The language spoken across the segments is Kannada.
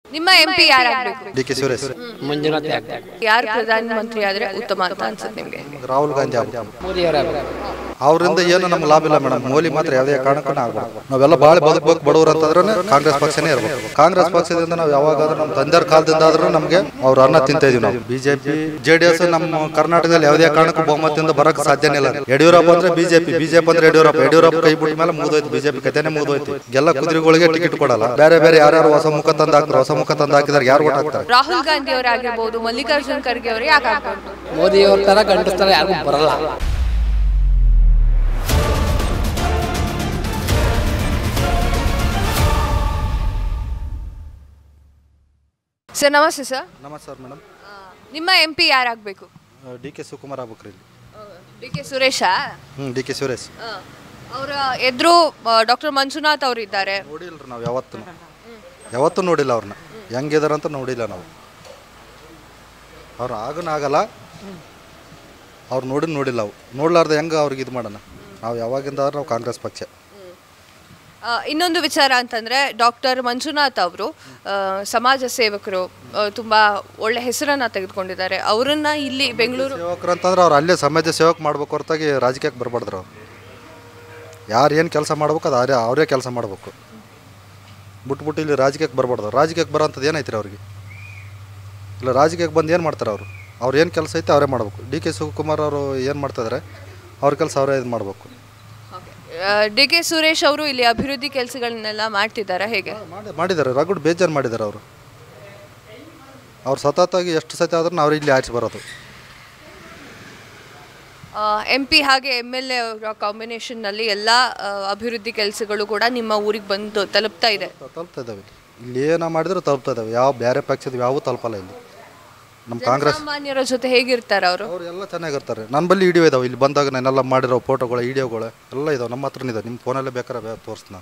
ನಿಮ್ಮ ಎಂ ಪಿ ಯಾರಾಗಬೇಕು ಡಿ ಕೆ ಸುರೇಶ್ ಮಂಜುನಾಥ್ ಆಗ್ಬೇಕು ಯಾರು ಪ್ರಧಾನಮಂತ್ರಿ ಆದ್ರೆ ಉತ್ತಮ ಅಂತ ಅನ್ಸುತ್ತೆ ನಿಮ್ಗೆ ರಾಹುಲ್ ಗಾಂಧಿ ಆಗ್ಬೇಕು ಮೋದಿಯವರ ಅವರಿಂದ ಏನು ನಮ್ಗೆ ಲಾಭ ಇಲ್ಲ ಮೇಡಮ್ ಮೋಲಿ ಮಾತ್ರ ಯಾವುದೇ ಕಾರಣಕ್ಕೂ ಆಗ್ಬಾರ್ದು ನಾವೆಲ್ಲ ಭಾಳ ಬದುಕಬೇಕು ಬಡವರು ಅಂತಂದ್ರೆ ಕಾಂಗ್ರೆಸ್ ಪಕ್ಷನೇ ಇರಬೇಕು ಕಾಂಗ್ರೆಸ್ ಪಕ್ಷದಿಂದ ನಾವು ಯಾವಾಗಾದ್ರೂ ನಮ್ಮ ತಂದೆಯವ್ರ ಕಾಲದಿಂದ ಆದ್ರೂ ನಮಗೆ ಅವ್ರ ಅನ್ನ ತಿಂತ ಇದೀವಿ ನಾವು ಬಿಜೆಪಿ ಜೆ ಡಿ ಎಸ್ ನಮ್ಮ ಕರ್ನಾಟಕದಲ್ಲಿ ಯಾವುದೇ ಕಾರಣಕ್ಕೂ ಬಹುಮತದಿಂದ ಬರಕ್ಕೆ ಸಾಧ್ಯನೇ ಇಲ್ಲ ಯಡಿಯೂರಪ್ಪ ಅಂದ್ರೆ ಬಿಜೆಪಿ ಬಿಜೆಪಿ ಅಂದ್ರೆ ಯಡಿಯೂರಪ್ಪ ಯಡಿಯೂರಪ್ಪ ಕೈ ಬಿಟ್ಟ ಮೇಲೆ ಮುಗಿದೋಯ್ತು ಬಿಜೆಪಿ ಕತೆನೇ ಮುಗಿದೋಯ್ತು ಎಲ್ಲ ಕುದುರೆಗಳಿಗೆ ಟಿಕೆಟ್ ಕೊಡಲ್ಲ ಬೇರೆ ಬೇರೆ ಯಾರ್ಯಾರು ಹೊಸ ಮುಖ ತಂದು ಹಾಕ್ತಾರೆ ಹೊಸ ಮುಖ ತಂದು ಹಾಕಿದ್ರೆ ಯಾರು ಓಟ್ ಹಾಕ್ತಾರೆ ರಾಹುಲ್ ಗಾಂಧಿ ಅವರಾಗಿರ್ಬೋದು ಮಲ್ಲಿಕಾರ್ಜುನ್ ಖರ್ಗೆ ಅವರು ಯಾಕೆ ಆಗ್ಬಾರ್ದು ಮೋದಿಯವ್ರ ತರ ಗಂಡಸ್ತರ ಯಾರಿಗೂ ಬರಲ್ಲ ಸರ್ ನಮಸ್ತೆ ಸರ್ ನಮಸ್ಕಾರ ಮೇಡಮ್ ನಿಮ್ಮ ಎಂ ಪಿ ಯಾರಾಗಬೇಕು ಡಿ ಕೆ ಶಿವಕುಮಾರ್ ಆಗ್ಬೇಕ್ರಿ ಇಲ್ಲಿ ಡಿ ಕೆ ಸುರೇಶ ಹ್ಞೂ ಡಿ ಕೆ ಸುರೇಶ್ ಅವರ ಎದುರು ಡಾಕ್ಟರ್ ಮಂಜುನಾಥ್ ಅವರು ಇದ್ದಾರೆ ನೋಡಿಲ್ರಿ ನಾವು ಯಾವತ್ತೂ ಯಾವತ್ತೂ ನೋಡಿಲ್ಲ ಅವ್ರನ್ನ ಹೆಂಗಿದಾರ ಅಂತ ನೋಡಿಲ್ಲ ನಾವು ಅವ್ರು ಆಗನ ಆಗಲ್ಲ ಅವ್ರು ನೋಡಿ ನೋಡಿಲ್ಲ ಅವು ನೋಡ್ಲಾರ್ದೆ ಹೆಂಗೆ ಅವ್ರಿಗೆ ಇದು ಮಾಡೋಣ ನಾವು ಯಾವಾಗಿಂದ ಆದ್ರೂ ನಾವು ಕಾಂಗ್ರೆಸ್ ಪಕ್ಷ ಆ, ಇನ್ನೊಂದು ವಿಚಾರ ಅಂತಂದ್ರೆ ಡಾಕ್ಟರ್ ಮಂಜುನಾಥ್ ಅವರು ಆ, ಸಮಾಜ ಸೇವಕರು ಆ, ತುಂಬಾ ಒಳ್ಳೆ ಹೆಸರನ್ನ ತೆಗೆದುಕೊಂಡಿದ್ದಾರೆ ಅವರನ್ನ ಇಲ್ಲಿ ಬೆಂಗಳೂರು ಸೇವಕರು ಅಂತಂದ್ರೆ ಅವ್ರು ಅಲ್ಲೇ ಸಮಾಜ ಸೇವಕ ಮಾಡ್ಬೇಕು ಹೊರತಾಗಿ ರಾಜಕೀಯಕ್ಕೆ ಬರಬಾರ್ದು ಅವ್ರು ಯಾರು ಏನು ಕೆಲಸ ಮಾಡ್ಬೇಕು ಅದು ಅವರೇ ಅವರೇ ಕೆಲಸ ಮಾಡಬೇಕು ಬಿಟ್ಬಿಟ್ಟು ಇಲ್ಲಿ ರಾಜಕೀಯಕ್ಕೆ ಬರಬಾರ್ದು ರಾಜಕೀಯಕ್ಕೆ ಬರೋಂಥದ್ದು ಏನೈತ್ರಿ ಅವ್ರಿಗೆ ಇಲ್ಲ ರಾಜಕೀಯಕ್ಕೆ ಬಂದು ಏನು ಮಾಡ್ತಾರೆ ಅವರು ಅವ್ರು ಏನು ಕೆಲಸ ಐತೆ ಅವರೇ ಮಾಡಬೇಕು ಡಿ ಕೆ ಶಿವಕುಮಾರ್ ಅವರು ಏನು ಮಾಡ್ತಿದ್ದಾರೆ ಅವ್ರ ಕೆಲಸ ಅವರೇ ಇದು ಮಾಡಬೇಕು ಡಿ ಕೆ ಸುರೇಶ್ ಅವರು ಇಲ್ಲಿ ಅಭಿವೃದ್ಧಿ ಕೆಲಸಗಳನ್ನೆಲ್ಲ ಮಾಡ್ತಿದ್ದಾರೆ ಹೇಗೆ ಮಾಡಿ ಮಾಡಿದ್ದಾರೆ ರಗಡ್ ಬೇಜಾರು ಮಾಡಿದ್ದಾರೆ ಅವರು ಅವ್ರು ಸತತವಾಗಿ ಎಷ್ಟು ಸತಿ ಆದ್ರೂ ಅವ್ರು ಇಲ್ಲಿ ಆಚೆ ಬರೋದು ಎಂ ಪಿ ಹಾಗೆ ಎಮ್ ಎಲ್ ಎ ಅವರ ಕಾಂಬಿನೇಷನ್ನಲ್ಲಿ ಎಲ್ಲ ಆ, ಅಭಿವೃದ್ಧಿ ಕೆಲಸಗಳು ಕೂಡ ನಿಮ್ಮ ಊರಿಗೆ ಬಂದು ತಲುಪ್ತಾ ಇದೆ ತಲುಪ್ತಾ ಇದ್ದಾವೆ ಇಲ್ಲಿ ಇಲ್ಲಿ ಏನೋ ಮಾಡಿದ್ರು ತಲುಪ್ತಾ ಇದ್ದಾವೆ ಯಾವ ಬೇರೆ ಪಕ್ಷದ ಯಾವೂ ತಲುಪಲ್ಲ ಇಲ್ಲಿ ನಮ್ಮ ಕಾಂಗ್ರೆಸ್ ಸಾಮಾನ್ಯರ ಜೊತೆ ಹೇಗಿರ್ತಾರೆ ಅವರು ಅವ್ರು ಎಲ್ಲ ಚೆನ್ನಾಗಿರ್ತಾರೆ ನನ್ನ ಬಳಿ ವಿಡಿಯೋ ಇದಾವೆ ಇಲ್ಲಿ ಬಂದಾಗ ನಾನೆಲ್ಲ ಮಾಡಿರೋ ಫೋಟೋಗಳು ವಿಡಿಯೋಗಳು ಎಲ್ಲ ಇದಾವೆ ನಮ್ಮ ಹತ್ರನೇ ಇದೆ ನಿಮ್ಮ ಫೋನಲ್ಲೇ ಬೇಕಾದ್ರೆ ತೋರಿಸ್ತೀನಿ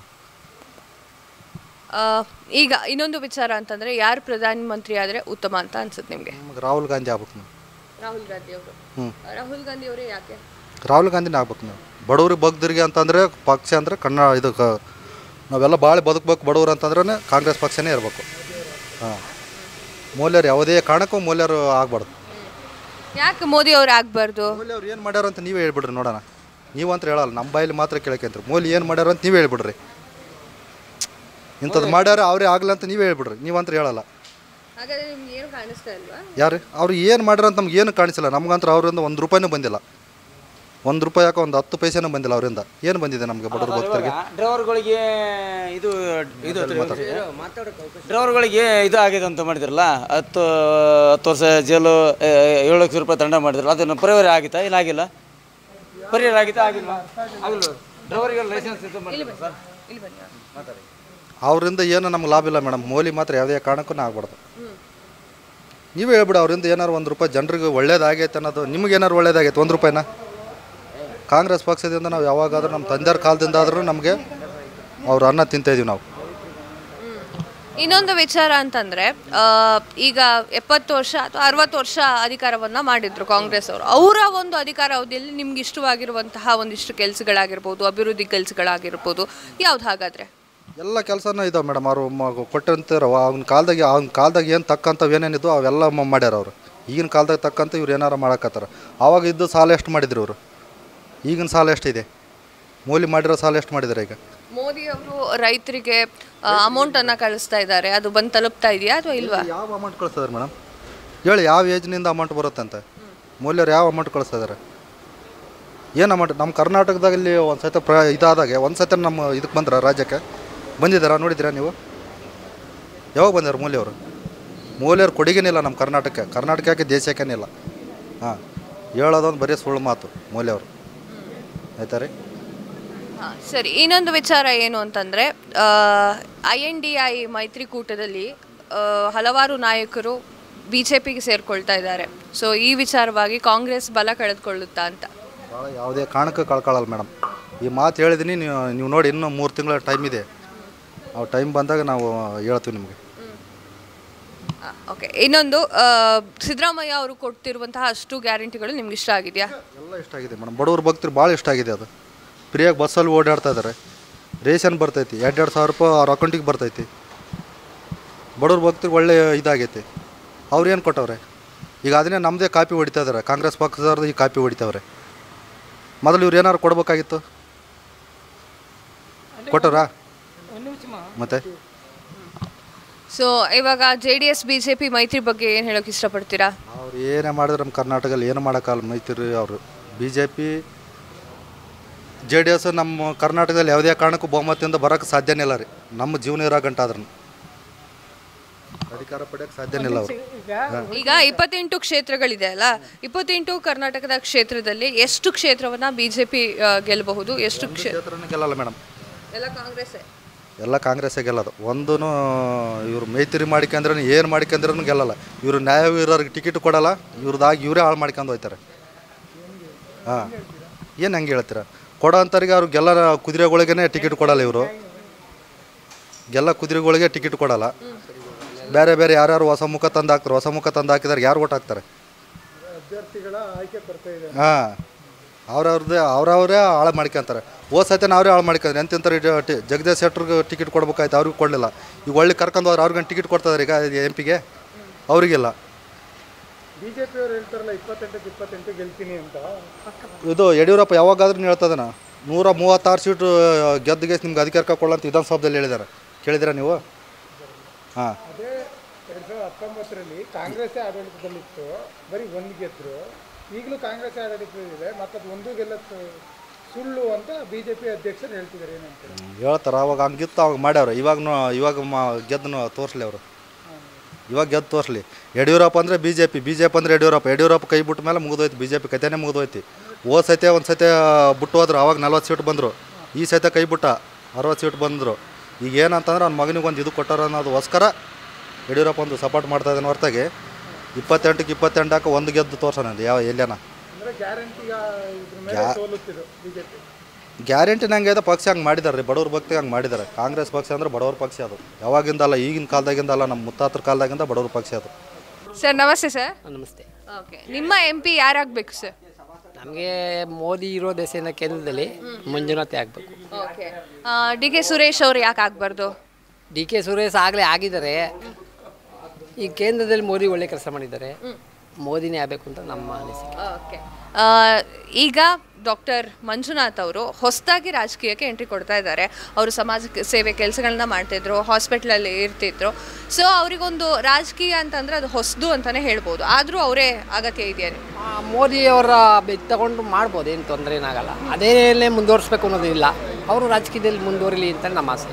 ಈಗ ಇನ್ನೊಂದು ವಿಚಾರ ಅಂತಂದ್ರೆ ಯಾರು ಪ್ರಧಾನಮಂತ್ರಿ ಆದ್ರೆ ಉತ್ತಮ ಅಂತ ಅನ್ಸುತ್ತೆ ನಿಮಗೆ ನಮ್ಗೆ ರಾಹುಲ್ ಗಾಂಧಿ ಆಗ್ಬೇಕು ನಾವು ರಾಹುಲ್ ಗಾಂಧಿ ಅವರು ಹ್ಞೂ ರಾಹುಲ್ ಗಾಂಧಿ ಅವರೇ ಯಾಕೆ ರಾಹುಲ್ ಗಾಂಧಿನೇ ಆಗ್ಬೇಕು ನಾವು ಬಡವ್ರಿಗೆ ಬಗ್ದರಿಗೆ ಅಂತಂದರೆ ಪಕ್ಷ ಅಂದರೆ ಕನ್ನಡ ಇದು ಕ ನಾವೆಲ್ಲ ಭಾಳ ಬದುಕಬೇಕು ಬಡವ್ರು ಅಂತಂದ್ರೆ ಕಾಂಗ್ರೆಸ್ ಪಕ್ಷನೇ ಇರಬೇಕು ಹಾಂ ಮೌಲ್ಯರು ಯಾವುದೇ ಕಾರಣಕ್ಕೂ ಮೌಲ್ಯರು ಆಗ್ಬಾರ್ದು ಯಾಕೆ ಮೋದಿ ಅವ್ರು ಆಗ್ಬಾರ್ದು ಮೌಲ್ಯ ಅವ್ರು ಏನು ಮಾಡ್ಯಾರ ಅಂತ ನೀವೇ ಹೇಳ್ಬಿಡ್ರಿ ನೋಡೋಣ ನೀವು ಅಂತ ಹೇಳಲ್ಲ ನಮ್ಮ ಬಾಯಲ್ಲಿ ಮಾತ್ರ ಕೇಳಕ್ಕಂತ್ರಿ ಮೌಲ್ಯ ಏನು ಮಾಡ್ಯಾರ ಅಂತ ನೀವೇ ಹೇಳ್ಬಿಡ್ರಿ ಇಂಥದ್ದು ಮಾಡ್ಯಾರ ಅವರೇ ಆಗಲ್ಲ ಅಂತ ನೀವೇ ಹೇಳ್ಬಿಡ್ರಿ ನೀವಂತ ಹೇಳಲ್ಲ ಹಾಗಾದ್ರೆ ನಿಮ್ಗೆ ಏನು ಕಾಣಿಸ್ತಾ ಇಲ್ವಾ ಯಾರು ಅವ್ರು ಏನು ಮಾಡ್ಯಾರ ಅಂತ ನಮ್ಗೆ ಏನು ಕಾಣಿಸಿಲ್ಲ ನಮ್ಗಂತ್ರ ಅವರಿಂದ ಒಂದು ರೂಪಾಯಿನೂ ಬಂದಿಲ್ಲ ಒಂದು ರೂಪಾಯಿ ಯಾಕೋ ಒಂದು ಹತ್ತು ಪೈಸೆನೂ ಬಂದಿಲ್ಲ ಅವರಿಂದ ಏನು ಬಂದಿದೆ ನಮಗೆ ಬಡವ್ರ ಭಕ್ತರಿಗೆ ಡ್ರೈವರ್ಗಳಿಗೆ ಇದು ಇದು ಡ್ರೈವರ್ಗಳಿಗೆ ಇದು ಆಗಿದೆ ಅಂತ ಮಾಡಿದ್ರಲ್ಲ ಹತ್ತು ಹತ್ತು ವರ್ಷ ಜೈಲು ಏ, ಏಳು ಲಕ್ಷ ರೂಪಾಯಿ ದಂಡ ಮಾಡಿದ್ರಲ್ಲ ಅದನ್ನು ಪರಿಹಾರ ಆಗಿತ್ತಾ ಇಲ್ಲ ಆಗಿಲ್ಲ ಪರಿಹಾರ ಆಗಿತ್ತಾ ಆಗಿಲ್ಲ ಆಗಿಲ್ಲ ಡ್ರೈವರ್ಗೆ ಲೈಸೆನ್ಸ್ ಇದು ಮಾಡಿದ್ರು ಸರ್ ಅವರಿಂದ ಏನು ನಮ್ಗೆ ಲಾಭ ಇಲ್ಲ ಮೇಡಮ್ ಮೋಲಿ ಮಾತ್ರ ಯಾವುದೇ ಕಾರಣಕ್ಕೂ ಆಗ್ಬಾರ್ದು ನೀವೇ ಹೇಳ್ಬಿಡಿ ಅವರಿಂದ ಏನಾರು ಒಂದು ರೂಪಾಯಿ ಜನರಿಗೆ ಒಳ್ಳೇದಾಗೈತೆ ಅನ್ನೋದು ನಿಮ್ಗೆ ಏನಾರು ಒಳ್ಳೇದಾಗೈತೆ ಒಂದು ರೂಪಾಯಿನ ಕಾಂಗ್ರೆಸ್ ಪಕ್ಷದಿಂದ ನಾವು ಯಾವಾಗಾದ್ರೂ ನಮ್ಮ ತಂದೆಯವ್ರ ಕಾಲದಿಂದ ಆದ್ರೂ ನಮಗೆ ಅವ್ರ ಅನ್ನ ತಿಂತ ಇದೀವಿ ನಾವು ಇನ್ನೊಂದು ವಿಚಾರ ಅಂತಂದ್ರೆ ಆ, ಈಗ ಎಪ್ಪತ್ತು ವರ್ಷ ಅಥವಾ ಅರವತ್ತು ವರ್ಷ ಅಧಿಕಾರವನ್ನ ಮಾಡಿದ್ರು ಕಾಂಗ್ರೆಸ್ ಅವರು ಅವರ ಒಂದು ಅಧಿಕಾರ ಅವಧಿಯಲ್ಲಿ ನಿಮ್ಗೆ ಇಷ್ಟವಾಗಿರುವಂತಹ ಒಂದಿಷ್ಟು ಕೆಲಸಗಳಾಗಿರ್ಬೋದು ಅಭಿವೃದ್ಧಿ ಕೆಲಸಗಳಾಗಿರ್ಬೋದು ಯಾವ್ದು ಹಾಗಾದ್ರೆ ಎಲ್ಲ ಕೆಲಸನೂ ಇದಾವೆ ಮೇಡಮ್ ಅವರು ಕೊಟ್ಟಿರ್ತಾರ ಅವ್ನ ಕಾಲದಾಗ ಅವ್ನ ಕಾಲದಾಗ ಏನು ತಕ್ಕಂಥವು ಏನೇನಿದ್ವು ಅವೆಲ್ಲ ಮ- ಮಾಡ್ಯಾರ ಅವರು ಈಗಿನ ಕಾಲದಾಗ ತಕ್ಕಂಥ ಇವ್ರು ಏನಾರು ಮಾಡಕತ್ತಾರ ಆವಾಗ ಇದ್ದು ಸಾಲ ಎಷ್ಟು ಮಾಡಿದ್ರು ಇವರು ಈಗಿನ ಸಾಲ ಎಷ್ಟಿದೆ ಮೂಲಿ ಮಾಡಿರೋ ಸಾಲ ಎಷ್ಟು ಮಾಡಿದ್ದಾರೆ ಈಗ ಮೋದಿ ಅವರು ರೈತರಿಗೆ ಅಮೌಂಟ್ ಅನ್ನ ಕಳಿಸ್ತಾ ಇದ್ದಾರೆ ಅದು ಬಂದು ತಲುಪ್ತಾ ಇದೆಯಾ ಅಥವಾ ಇಲ್ವಾ ಯಾವ ಅಮೌಂಟ್ ಕಳಿಸ್ತಾರೆ ಮೇಡಮ್ ಹೇಳಿ ಯಾವ ಏಜ್ನಿಂದ ಅಮೌಂಟ್ ಬರುತ್ತೆ ಅಂತ ಮೌಲ್ಯರು ಯಾವ ಅಮೌಂಟ್ ಕಳಿಸ್ತಾ ಇದ್ದಾರೆ ಏನು ಅಮೌಂಟ್ ನಮ್ಮ ಕರ್ನಾಟಕದಲ್ಲಿ ಒಂದು ಸತ ಪ್ರ ಇದಾದಾಗೆ ಒಂದು ಸತ ನಮ್ಮ ಇದಕ್ಕೆ ಬಂದ್ರ ರಾಜ್ಯಕ್ಕೆ ಬಂದಿದ್ದಾರಾ ನೋಡಿದ್ದೀರಾ ನೀವು ಯಾವಾಗ ಬಂದಾರ ಮೂಲ್ಯವರು ಮೂಲ್ಯರು ಕೊಡುಗೆನಿಲ್ಲ ನಮ್ಮ ಕರ್ನಾಟಕಕ್ಕೆ ಕರ್ನಾಟಕಕ್ಕೆ ದೇಶಕ್ಕೇನಿಲ್ಲ ಹಾಂ ಹೇಳೋದೊಂದು ಬರೀ ಸುಳ್ಳು ಮಾತು ಮೂಲ್ಯವರು ಆಯ್ತಾ ರೀ ಹಾ, ಸರಿ ಇನ್ನೊಂದು ವಿಚಾರ ಏನು ಅಂತಂದ್ರೆ ಐ ಎನ್ ಡಿ ಐ ಮೈತ್ರಿಕೂಟದಲ್ಲಿ ಆ, ಹಲವಾರು ನಾಯಕರು ಬಿಜೆಪಿಗೆ ಸೇರ್ಕೊಳ್ತಾ ಇದ್ದಾರೆ ಸೊ ಈ ವಿಚಾರವಾಗಿ ಕಾಂಗ್ರೆಸ್ ಬಲ ಕಳೆದುಕೊಳ್ಳುತ್ತಾ ಅಂತ ಭಾಳ ಯಾವುದೇ ಕಾರಣಕ್ಕೆ ಕಳ್ಕೊಳ್ಳಲ್ಲ ಮೇಡಮ್ ಈ ಮಾತು ಹೇಳಿದ್ದೀನಿ ನೀವು ನೀವು ನೋಡಿ ಇನ್ನೂ ಮೂರು ತಿಂಗಳ ಟೈಮ್ ಇದೆ ಆ ಟೈಮ್ ಬಂದಾಗ ನಾವು ಹೇಳ್ತೀವಿ ನಿಮಗೆ ಓಕೆ ಇನ್ನೊಂದು ಆ, ಸಿದ್ದರಾಮಯ್ಯ ಅವರು ಕೊಡ್ತಿರುವಂತಹ ಅಷ್ಟು ಗ್ಯಾರಂಟಿಗಳು ನಿಮ್ಗೆ ಇಷ್ಟ ಆಗಿದೆಯಾ ಎಲ್ಲ ಇಷ್ಟ ಆಗಿದೆ ಮೇಡಮ್ ಬಡವ್ರ ಭಕ್ತರು ಭಾಳ ಇಷ್ಟ ಆಗಿದೆ ಅದು ಫ್ರೀಯಾಗಿ ಬಸ್ಸಲ್ಲಿ ಓಡಾಡ್ತಾ ಇದ್ದಾರೆ ರೇಷನ್ ಬರ್ತೈತಿ ಎರಡು ಎರಡು ಸಾವಿರ ರೂಪಾಯಿ ಅವ್ರ ಅಕೌಂಟಿಗೆ ಬರ್ತೈತಿ ಬಡವ್ರ ಭಕ್ತರಿಗೆ ಒಳ್ಳೆ ಇದಾಗೈತಿ ಅವ್ರು ಏನು ಕೊಟ್ಟವ್ರೆ ಈಗ ಅದನ್ನೇ ನಮ್ಮದೇ ಕಾಪಿ ಹೊಡಿತಾ ಇದಾರೆ ಕಾಂಗ್ರೆಸ್ ಪಕ್ಷದವ್ರದ್ದು ಈ ಕಾಪಿ ಹೊಡಿತಾವ್ರೆ ಮೊದಲು ಇವ್ರು ಏನಾದ್ರು ಕೊಡ್ಬೇಕಾಗಿತ್ತು ಕೊಟ್ಟವ್ರಾ ಮತ್ತೆ ಸೊ ಇವಾಗ J D S B J P ಮೈತ್ರಿ ಬಗ್ಗೆ ಏನು ಹೇಳೋಕೆ ಇಷ್ಟಪಡ್ತೀರಾ ಅವ್ರು ಏನೇ ಮಾಡಿದ್ರು ನಮ್ಮ ಕರ್ನಾಟಕದಲ್ಲಿ ಏನು ಮಾಡೋಕ್ಕಲ್ಲ ಮೈತ್ರಿ ಅವರು B J P J D S ನಮ್ಮ ಕರ್ನಾಟಕದಲ್ಲಿ ಯಾವುದೇ ಕಾರಣಕ್ಕೂ ಬಹುಮತದಿಂದ ಬರೋಕ್ಕೆ ಸಾಧ್ಯನೇ ಇಲ್ಲ ರೀ ನಮ್ಮ ಜೀವನ ಇರೋ ಗಂಟ ಆದ್ರೂ ಅಧಿಕಾರ ಪಡೆಯೋಕ್ಕೆ ಸಾಧ್ಯನೇ ಇಲ್ಲ ಅವರು ಈಗ ಇಪ್ಪತ್ತೆಂಟು ಕ್ಷೇತ್ರಗಳಿದೆ ಅಲ್ಲ ಇಪ್ಪತ್ತೆಂಟು ಕರ್ನಾಟಕದ ಕ್ಷೇತ್ರದಲ್ಲಿ ಎಷ್ಟು ಕ್ಷೇತ್ರವನ್ನ ಬಿಜೆಪಿ ಗೆಲ್ಲಬಹುದು ಎಷ್ಟು ಕ್ಷೇ ಕ್ಷೇತ್ರನೇ ಗೆಲ್ಲಲ್ಲ ಮೇಡಮ್ ಎಲ್ಲ ಕಾಂಗ್ರೆಸ್ ಎಲ್ಲ ಕಾಂಗ್ರೆಸ್ಸೇ ಗೆಲ್ಲೋದು ಒಂದೂ ಇವ್ರು ಮೈತ್ರಿ ಮಾಡ್ಕೊಂಡ್ರೆ ಏನು ಮಾಡ್ಕೊಂಡ್ರೂ ಗೆಲ್ಲಲ್ಲ ಇವರು ನ್ಯಾಯವೀರರಿಗೆ ಟಿಕೆಟ್ ಕೊಡಲ್ಲ ಇವ್ರದಾಗಿ ಇವರೇ ಹಾಳು ಮಾಡ್ಕೊಂಡು ಹೋಗ್ತಾರೆ ಹಾಂ ಏನು ಹಂಗೆ ಹೇಳ್ತೀರ ಕೊಡೋ ಅಂಥವ್ರಿಗೆ ಅವ್ರು ಗೆಲ್ಲ ಕುದುರೆಗಳಿಗೇ ಟಿಕೆಟ್ ಕೊಡಲ್ಲ ಇವರು ಗೆಲ್ಲ ಕುದುರೆಗಳಿಗೆ ಟಿಕೆಟ್ ಕೊಡಲ್ಲ ಬೇರೆ ಬೇರೆ ಯಾರ್ಯಾರು ಹೊಸ ಮುಖ ತಂದು ಹಾಕ್ತಾರೆ ಹೊಸ ಮುಖ ತಂದು ಹಾಕಿದಾರೆ ಯಾರು ಓಟ್ ಹಾಕ್ತಾರೆ ಹಾಂ ಅವ್ರವ್ರದ್ದೇ ಅವ್ರವರೇ ಹಾಳು ಮಾಡ್ಕೊಂತಾರೆ ಹೋದ ಸತಿ ಅವರೇ ಹಾಳು ಮಾಡ್ಕೊಂಡ್ರೆ ಎಂತಿಂತಾರೆ ಜಗದೀಶ್ ಶೆಟ್ರಿಗೆ ಟಿಕೆಟ್ ಕೊಡ್ಬೇಕಾಯ್ತು ಅವ್ರಿಗೆ ಕೊಡಲಿಲ್ಲ ಈಗ ಒಳ್ಳೆ ಕರ್ಕೊಂಡು ಹೋದ್ರೆ ಅವ್ರಿಗೆ ಟಿಕೆಟ್ ಕೊಡ್ತಾರೆ ಈಗ ಎಂ ಪಿಗೆ ಅವರಿಗಿಲ್ಲ ಬಿಜೆಪಿಯವರು ಹೇಳ್ತಾರಲ್ಲ ಇಪ್ಪತ್ತೆಂಟಕ್ಕೆ ಇಪ್ಪತ್ತೆಂಟು ಗೆಲ್ತೀನಿ ಅಂತ ಇದು ಯಡಿಯೂರಪ್ಪ ಯಾವಾಗಾದ್ರೂ ಹೇಳ್ತದನ ನೂರ ಮೂವತ್ತಾರು ಸೀಟು ಗೆದ್ದಿಗೆ ನಿಮ್ಗೆ ಅಧಿಕಾರ ಕೊಡಲ್ಲ ಅಂತ ವಿಧಾನಸೌಧದಲ್ಲಿ ಹೇಳಿದ್ದಾರೆ ಕೇಳಿದಿರಾ ನೀವು ಹಾಂ ಅದೇ ಎರಡು ಸಾವಿರದ ಹತ್ತೊಂಬತ್ತರಲ್ಲಿ ಕಾಂಗ್ರೆಸ್ಸೇ ಆಡಳಿತದಲ್ಲಿತ್ತು ಬರೀ ಒಂದು ಗೆದ್ರು ಈಗಲೂ ಕಾಂಗ್ರೆಸ್ ಆಡಳಿತದಲ್ಲಿದೆ ಮತ್ತು ಅದು ಒಂದು ಗೆಲ್ಲತ್ತು ಸುಳ್ಳು ಅಂತ ಬಿ ಜೆ ಪಿ ಅಧ್ಯಕ್ಷರು ಹೇಳ್ತಿದ್ದಾರೆ ಏನಂತ ಹೇಳ್ತಾರೆ ಅವಾಗ ಹಂಗಿತ್ತು ಅವಾಗ ಮಾಡ್ಯಾವ್ರೆ ಇವಾಗ ಇವಾಗ ಮಾ ಗೆದ್ದನು ತೋರಿಸ್ಲಿ ಅವರು ಇವಾಗ ಗೆದ್ದು ತೋರಿಸ್ಲಿ ಯಡಿಯೂರಪ್ಪ ಅಂದರೆ B J P B J P ಅಂದರೆ ಯಡಿಯೂರಪ್ಪ ಯಡಿಯೂರಪ್ಪ ಕೈ ಬಿಟ್ಟ ಮೇಲೆ ಮುಗಿದೋಯ್ತು ಬಿ ಜೆ ಪಿ ಕತೆನೇ ಮುಗಿದೋಯ್ತು ಹೋದ ಸತೆ ಒಂದು ಸತೆ ಬಿಟ್ಟು ಹೋದ್ರು ಅವಾಗ ನಲ್ವತ್ತು ಸೀಟ್ ಬಂದರು ಈ ಸತೆ ಕೈ ಬಿಟ್ಟ ಅರವತ್ತು ಸೀಟ್ ಬಂದರು ಈಗ ಏನಂತಂದ್ರೆ ಅವ್ನ ಮಗನಿಗೆ ಒಂದು ಇದು ಕೊಟ್ಟಾರ ಅನ್ನೋದಕ್ಕೋಸ್ಕರ ಯಡಿಯೂರಪ್ಪ ಒಂದು ಸಪೋರ್ಟ್ ಮಾಡ್ತಾ ಇದ್ದಾನೆ ಹೊರತಾಗಿ ಇಪ್ಪತ್ತೆಂಟಕ್ಕೆ ಇಪ್ಪತ್ತೆಂಟು ಹಾಕಿ ಒಂದು ಗೆದ್ದು ತೋರ್ಸೋಣ ಯಾವ ಎಲ್ಲೇನ ಅಂದರೆ ಗ್ಯಾರಂಟಿಗ ಇದ್ರ ಮೇಲೆ ಸೋಲುತ್ತಿದ್ದು ಬಿ ಜೆ ಪಿ ಗ್ಯಾರಂಟಿ ನಂಗೆ ಇದೆ ಪಕ್ಷ ಹಂಗೆ ಮಾಡಿದ್ದಾರೆ ರೀ ಬಡವ್ರ ಭಕ್ತಿ ಹಂಗೆ ಮಾಡಿದ್ದಾರೆ ಕಾಂಗ್ರೆಸ್ ಪಕ್ಷ ಅಂದ್ರೆ ಬಡವ್ರ ಪಕ್ಷ ಅದು ಯಾವಾಗಿಂದ ಅಲ್ಲ ಈಗಿನ ಕಾಲದಾಗಿಂದ ಅಲ್ಲ ನಮ್ಮ ಮುತ್ತಾತರ ಕಾಲದಾಗಿಂದ ಬಡವ್ರ ಪಕ್ಷ ಅದು ಸರ್ ನಮಸ್ತೆ ಸರ್ ನಮಸ್ತೆ ಓಕೆ ನಿಮ್ಮ ಎಂ ಪಿ ಯಾರಾಗಬೇಕು ಸರ್ ನಮಗೆ ಮೋದಿ ಇರೋ ದೇಶದ ಕೇಂದ್ರದಲ್ಲಿ ಮಂಜುನಾಥೆ ಆಗಬೇಕು ಓಕೆ ಡಿ ಕೆ ಸುರೇಶ್ ಅವ್ರು ಯಾಕೆ ಆಗಬಾರ್ದು ಡಿ ಕೆ ಸುರೇಶ್ ಆಗಲೇ ಆಗಿದ್ದಾರೆ ಈ ಕೇಂದ್ರದಲ್ಲಿ ಮೋದಿ ಒಳ್ಳೆ ಕೆಲಸ ಮಾಡಿದ್ದಾರೆ ಮೋದಿನೇ ಆಗಬೇಕು ಅಂತ ನಮ್ಮ ಅನಿಸಿಕೆ ಓಕೆ ಈಗ ಡಾಕ್ಟರ್ ಮಂಜುನಾಥ್ ಅವರು ಹೊಸದಾಗಿ ರಾಜಕೀಯಕ್ಕೆ ಎಂಟ್ರಿ ಕೊಡ್ತಾ ಇದ್ದಾರೆ ಅವರು ಸಮಾಜ ಸೇವೆ ಕೆಲಸಗಳನ್ನ ಮಾಡ್ತಿದ್ರು ಹಾಸ್ಪಿಟ್ಲಲ್ಲಿ ಇರ್ತಿದ್ರು ಸೊ ಅವರಿಗೊಂದು ರಾಜಕೀಯ ಅಂತಂದ್ರೆ ಅದು ಹೊಸದು ಅಂತಾನೆ ಹೇಳ್ಬೋದು ಆದರೂ ಅವರೇ ಅಗತ್ಯ ಇದೆಯಾ ನಿಮ್ಗೆ? ಆ, ಮೋದಿ ಅವರ ಬೆದ್ ತಗೊಂಡು ಮಾಡ್ಬೋದು ಏನು ತೊಂದರೆ ಏನಾಗಲ್ಲ ಅದೇನೇ ಮುಂದುವರಿಸ್ಬೇಕು ಅನ್ನೋದಿಲ್ಲ ಅವರು ರಾಜಕೀಯದಲ್ಲಿ ಮುಂದುವರಿಲಿ ಅಂತ ನಮ್ಮ ಆಸೆ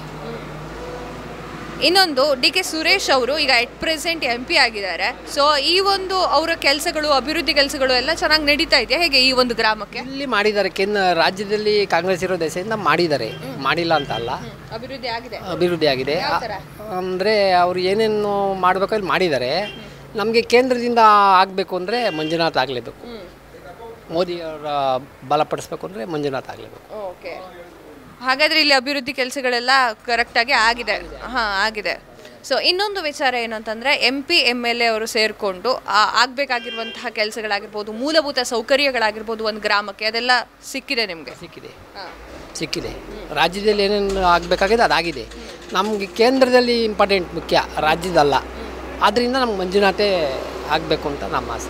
ಇನ್ನೊಂದು ಡಿ ಕೆ ಸುರೇಶ್ ಅವರು ಈಗ ಎಟ್ ಪ್ರೆಸೆಂಟ್ ಎಂ ಪಿ ಆಗಿದ್ದಾರೆ ಸೊ ಈ ಒಂದು ಅವರ ಕೆಲಸಗಳು ಅಭಿವೃದ್ಧಿ ಕೆಲಸಗಳು ಎಲ್ಲ ಚೆನ್ನಾಗಿ ನಡೀತಾ ಇದೆಯಾ ಹೇಗೆ ಈ ಒಂದು ಗ್ರಾಮಕ್ಕೆ ಇಲ್ಲಿ ಮಾಡಿದ್ದಾರೆ ಕೇಂದ್ರ ರಾಜ್ಯದಲ್ಲಿ ಕಾಂಗ್ರೆಸ್ ಇರೋ ದೇಶದಿಂದ ಮಾಡಿದ್ದಾರೆ ಮಾಡಿಲ್ಲ ಅಂತ ಅಲ್ಲ ಅಭಿವೃದ್ಧಿ ಆಗಿದೆ ಅಭಿವೃದ್ಧಿ ಆಗಿದೆ ಅಂದರೆ ಅವರು ಏನೇನು ಮಾಡಬೇಕು ಅಲ್ಲಿ ಮಾಡಿದ್ದಾರೆ ನಮಗೆ ಕೇಂದ್ರದಿಂದ ಆಗಬೇಕು ಅಂದರೆ ಮಂಜುನಾಥ್ ಆಗಲೇಬೇಕು ಮೋದಿಯವರ ಬಲಪಡಿಸ್ಬೇಕು ಅಂದರೆ ಮಂಜುನಾಥ್ ಆಗಲೇಬೇಕು ಓಕೆ ಹಾಗಾದ್ರೆ ಇಲ್ಲಿ ಅಭಿವೃದ್ಧಿ ಕೆಲಸಗಳೆಲ್ಲ ಕರೆಕ್ಟಾಗಿ ಆಗಿದೆ ಹಾಂ ಆಗಿದೆ ಸೊ ಇನ್ನೊಂದು ವಿಚಾರ ಏನು ಅಂತಂದರೆ M P M L A ಅವರು ಸೇರಿಕೊಂಡು ಆಗಬೇಕಾಗಿರುವಂತಹ ಕೆಲಸಗಳಾಗಿರ್ಬೋದು ಮೂಲಭೂತ ಸೌಕರ್ಯಗಳಾಗಿರ್ಬೋದು ಒಂದು ಗ್ರಾಮಕ್ಕೆ ಅದೆಲ್ಲ ಸಿಕ್ಕಿದೆ ನಿಮಗೆ ಸಿಕ್ಕಿದೆ ಸಿಕ್ಕಿದೆ ರಾಜ್ಯದಲ್ಲಿ ಏನೇನು ಆಗಬೇಕಾಗಿದೆ ಅದಾಗಿದೆ ನಮಗೆ ಕೇಂದ್ರದಲ್ಲಿ ಇಂಪಾರ್ಟೆಂಟ್ ಮುಖ್ಯ ರಾಜ್ಯದಲ್ಲ ಆದ್ದರಿಂದ ನಮ್ಗೆ ಮಂಜುನಾಥೆ ಆಗಬೇಕು ಅಂತ ನಮ್ಮ ಆಸೆ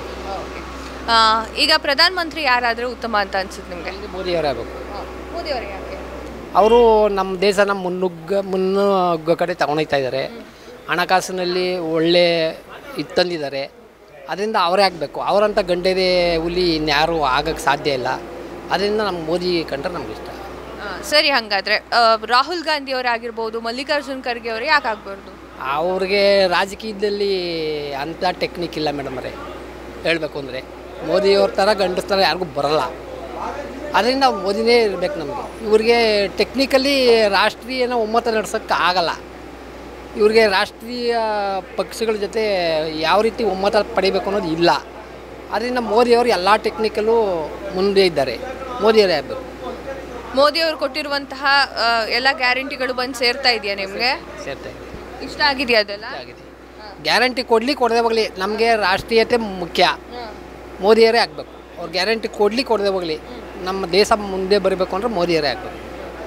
ಈಗ ಪ್ರಧಾನಮಂತ್ರಿ ಯಾರಾದರೂ ಉತ್ತಮ ಅಂತ ಅನ್ಸುತ್ತೆ ನಿಮಗೆ ಇದು ಮೋದಿಯವರೇ ಆಗಬೇಕು ಮೋದಿ ಅವರು ಯಾಕೆ ಅವರು ನಮ್ಮ ದೇಶನ ಮುನ್ನುಗ್ಗ ಮುನ್ನುಗ್ಗೋ ಕಡೆ ತಗೊಂಡೋಗ್ತಾ ಇದ್ದಾರೆ ಹಣಕಾಸಿನಲ್ಲಿ ಒಳ್ಳೆ ಇದು ತಂದಿದ್ದಾರೆ ಅದರಿಂದ ಅವರೇ ಆಗಬೇಕು ಅವರಂಥ ಗಂಡೆದೆ ಹುಲಿ ಇನ್ಯಾರು ಆಗಕ್ಕೆ ಸಾಧ್ಯ ಇಲ್ಲ ಅದರಿಂದ ನಮ್ಮ ಮೋದಿ ಕಂಡ್ರೆ ನಮ್ಗೆ ಇಷ್ಟ ಆ, ಸರಿ ಹಾಗಾದ್ರೆ ಆ, ರಾಹುಲ್ ಗಾಂಧಿ ಅವರಾಗಿರ್ಬೋದು ಮಲ್ಲಿಕಾರ್ಜುನ್ ಖರ್ಗೆ ಅವರು ಯಾಕೆ ಆಗ್ಬಾರ್ದು ಅವ್ರಿಗೆ ರಾಜಕೀಯದಲ್ಲಿ ಅಂಥ ಟೆಕ್ನಿಕ್ ಇಲ್ಲ ಮೇಡಮ್ ಅವರೇ ಹೇಳಬೇಕು ಅಂದರೆ ಮೋದಿಯವ್ರ ಥರ ಗಂಡಸ್ ಥರ ಯಾರಿಗೂ ಬರಲ್ಲ ಅದರಿಂದ ಅವ್ರು ಮೋದಿನೇ ಇರಬೇಕು ನಮಗೆ ಇವ್ರಿಗೆ ಟೆಕ್ನಿಕಲಿ ರಾಷ್ಟ್ರೀಯನ ಒಮ್ಮತ ನಡ್ಸೋಕ್ಕೆ ಆಗಲ್ಲ ಇವ್ರಿಗೆ ರಾಷ್ಟ್ರೀಯ ಪಕ್ಷಗಳ ಜೊತೆ ಯಾವ ರೀತಿ ಒಮ್ಮತ ಪಡಿಬೇಕು ಅನ್ನೋದು ಇಲ್ಲ ಅದರಿಂದ ಮೋದಿಯವರು ಎಲ್ಲ ಟೆಕ್ನಿಕಲ್ಲೂ ಮುಂದೆ ಇದ್ದಾರೆ ಮೋದಿಯವರೇ ಆಗಬೇಕು ಮೋದಿ ಅವರು ಕೊಟ್ಟಿರುವಂತಹ ಆ, ಎಲ್ಲ ಗ್ಯಾರಂಟಿಗಳು ಬಂದು ಸೇರ್ತಾ ಇದೆಯಾ ನಿಮಗೆ ಸೇರ್ತಾ ಇದೆ ಇಷ್ಟ ಆಗಿದೆಯಾ ಅದೆಲ್ಲ ಆಗಿದೆ ಗ್ಯಾರಂಟಿ ಕೊಡಲಿ ಕೊಡದೆ ಹೋಗಲಿ ನಮಗೆ ರಾಷ್ಟ್ರೀಯತೆ ಮುಖ್ಯ ಮೋದಿಯವರೇ ಆಗಬೇಕು ಅವ್ರು ಗ್ಯಾರಂಟಿ ಕೊಡಲಿ ಕೊಡದೆ ಹೋಗಲಿ ನಮ್ಮ ದೇಶ ಮುಂದೆ ಬರಬೇಕು ಅಂದರೆ ಮೋದಿಯವರೇ ಆಗಬೇಕು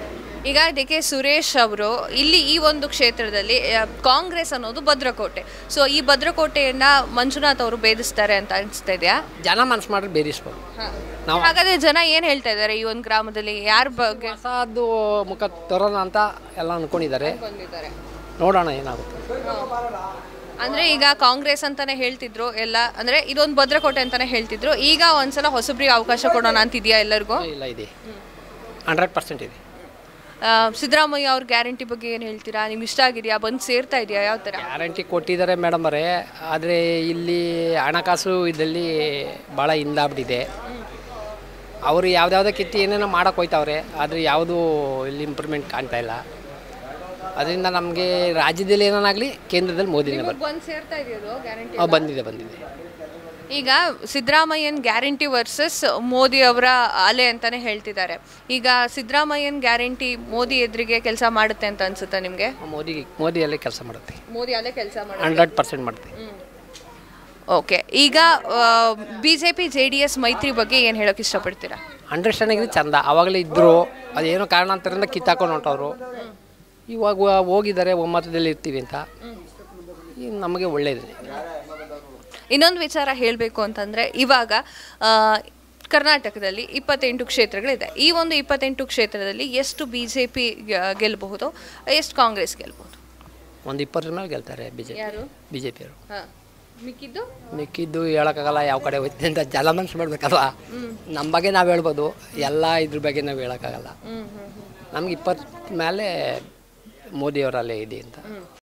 ಈಗ ಡಿ ಕೆ ಸುರೇಶ್ ಅವರು ಇಲ್ಲಿ ಈ ಒಂದು ಕ್ಷೇತ್ರದಲ್ಲಿ ಆ, ಕಾಂಗ್ರೆಸ್ ಅನ್ನೋದು ಭದ್ರಕೋಟೆ ಸೊ ಈ ಭದ್ರಕೋಟೆಯನ್ನ ಮಂಜುನಾಥ್ ಅವರು ಭೇದಿಸ್ತಾರೆ ಅಂತ ಅನಿಸ್ತಾ ಇದೆಯಾ ಜನ ಮನಸ್ಸು ಮಾಡಿದ್ರೆ ಬೇರಿಸ್ಬೋದು ನಾವು ಹಾಗಾದ್ರೆ ಜನ ಏನ್ ಹೇಳ್ತಾ ಇದ್ದಾರೆ ಈ ಒಂದು ಗ್ರಾಮದಲ್ಲಿ ಯಾರ ಬಗ್ಗೆ ಹೊಸದು ಮುಖ ತರೋಣ ಅಂತ ಎಲ್ಲ ಅನ್ಕೊಂಡಿದ್ದಾರೆ ಬಂದಿದ್ದಾರೆ ನೋಡೋಣ ಏನಾಗುತ್ತೆ ಅಂದ್ರೆ ಈಗ ಕಾಂಗ್ರೆಸ್ ಅಂತಾನೆ ಹೇಳ್ತಿದ್ರು ಎಲ್ಲ ಅಂದ್ರೆ ಇದೊಂದು ಭದ್ರಕೋಟೆ ಅಂತಾನೆ ಹೇಳ್ತಿದ್ರು ಈಗ ಒಂದ್ಸಲ ಹೊಸಬ್ರಿಗೆ ಅವಕಾಶ ಕೊಡೋಣ ಅಂತಿದ್ಯಾ ಎಲ್ಲರಿಗೂ ಇಲ್ಲ ಇದೆ ಹಂಡ್ರೆಡ್ ಪರ್ಸೆಂಟ್ ಇದೆ ಆ, ಸಿದ್ದರಾಮಯ್ಯ ಅವ್ರ ಗ್ಯಾರಂಟಿ ಬಗ್ಗೆ ಏನು ಹೇಳ್ತೀರಾ ನಿಮ್ಗೆ ಇಷ್ಟ ಆಗಿದೆಯಾ ಬಂದು ಸೇರ್ತಾ ಇದೆಯಾ ಯಾವ ಥರ ಗ್ಯಾರಂಟಿ ಕೊಟ್ಟಿದ್ದಾರೆ ಮೇಡಮ್ ಅವರೇ ಆದರೆ ಇಲ್ಲಿ ಹಣಕಾಸು ಇದರಲ್ಲಿ ಭಾಳ ಹಿಂದಾಗ್ಬಿಟ್ಟಿದೆ ಅವರು ಯಾವ್ದಾವ್ದೋ ಕಿತ್ತಿ ಏನೇನೋ ಮಾಡೋಕೆ ಹೋಯ್ತವ್ರೆ ಆದರೆ ಯಾವುದೂ ಇಲ್ಲಿ ಇಂಪ್ರೂವ್ಮೆಂಟ್ ಕಾಣ್ತಾ ಇಲ್ಲ ಅದರಿಂದ ನಮಗೆ ರಾಜ್ಯದಲ್ಲಿ ಏನಾಗಲಿ ಕೇಂದ್ರದಲ್ಲಿ ಮೋದಿನೇ ಬರ್ ಬಂದು ಸೇರ್ತಾ ಇದೆಯದು ಗ್ಯಾರಂಟಿ ಆ, ಬಂದಿದೆ ಬಂದಿದೆ ಈಗ ಸಿದ್ದರಾಮಯ್ಯನ್ ಗ್ಯಾರಂಟಿ ವರ್ಸಸ್ ಮೋದಿ ಅವರ ಅಲೆ ಅಂತಾನೆ ಹೇಳ್ತಿದ್ದಾರೆ ಈಗ ಸಿದ್ದರಾಮಯ್ಯನ್ ಗ್ಯಾರಂಟಿ ಮೋದಿ ಎದುರಿಗೆ ಕೆಲಸ ಮಾಡುತ್ತೆ ಅಂತ ಅನ್ಸುತ್ತಾ ನಿಮಗೆ ಮೋದಿ ಮೋದಿಯಲ್ಲೇ ಕೆಲಸ ಮಾಡುತ್ತೆ ಮೋದಿ ಅಲ್ಲೇ ಕೆಲಸ ಮಾಡುತ್ತೆ ಹಂಡ್ರೆಡ್ ಪರ್ಸೆಂಟ್ ಮಾಡುತ್ತೆ ಓಕೆ ಈಗ B J P J D S ಮೈತ್ರಿ ಬಗ್ಗೆ ಏನು ಹೇಳೋಕೆ ಇಷ್ಟಪಡ್ತೀರಾ ಅಂಡರ್ಸ್ಟ್ಯಾಂಡಿಂಗ್ ಚಂದ ಆವಾಗಲೇ ಇದ್ದರು ಅದೇನೋ ಕಾರಣಾಂತರದಿಂದ ಕಿತ್ತಾಕೊಂಡು ಹೊಂಟವರು ಇವಾಗ ಹೋಗಿದ್ದಾರೆ ಒಮ್ಮತದಲ್ಲಿ ಇರ್ತೀವಿ ಅಂತ ಈಗ ನಮಗೆ ಒಳ್ಳೆಯದು ಇನ್ನೊಂದು ವಿಚಾರ ಹೇಳಬೇಕು ಅಂತಂದರೆ ಇವಾಗ ಆ, ಕರ್ನಾಟಕದಲ್ಲಿ ಇಪ್ಪತ್ತೆಂಟು ಕ್ಷೇತ್ರಗಳಿದೆ ಈ ಒಂದು ಇಪ್ಪತ್ತೆಂಟು ಕ್ಷೇತ್ರದಲ್ಲಿ ಎಷ್ಟು ಬಿ ಜೆ ಪಿ ಗೆಲ್ಲಬಹುದು ಎಷ್ಟು ಕಾಂಗ್ರೆಸ್ ಗೆಲ್ಬಹುದು ಒಂದು ಇಪ್ಪತ್ತರ ಮೇಲೆ ಗೆಲ್ತಾರೆ ಬಿ ಜೆ ಯಾರು ಬಿ ಜೆ ಪಿಯವರು ಹಾಂ ಮಿಕ್ಕಿದ್ದು ಮಿಕ್ಕಿದ್ದು ಹೇಳೋಕ್ಕಾಗಲ್ಲ ಯಾವ ಕಡೆ ಹೋಯ್ತಿದೆ ಅಂತ ಜಲ ಮನ್ಸು ಮಾಡ್ಬೇಕಲ್ವ ನಮ್ಮ ಬಗ್ಗೆ ನಾವು ಹೇಳ್ಬೋದು ಎಲ್ಲ ಇದ್ರ ಬಗ್ಗೆ ನಾವು ಹೇಳೋಕ್ಕಾಗಲ್ಲ ನಮ್ಗೆ ಇಪ್ಪತ್ತು ಮೇಲೆ ಮೋದಿಯವರಲ್ಲೇ ಇದೆ ಅಂತ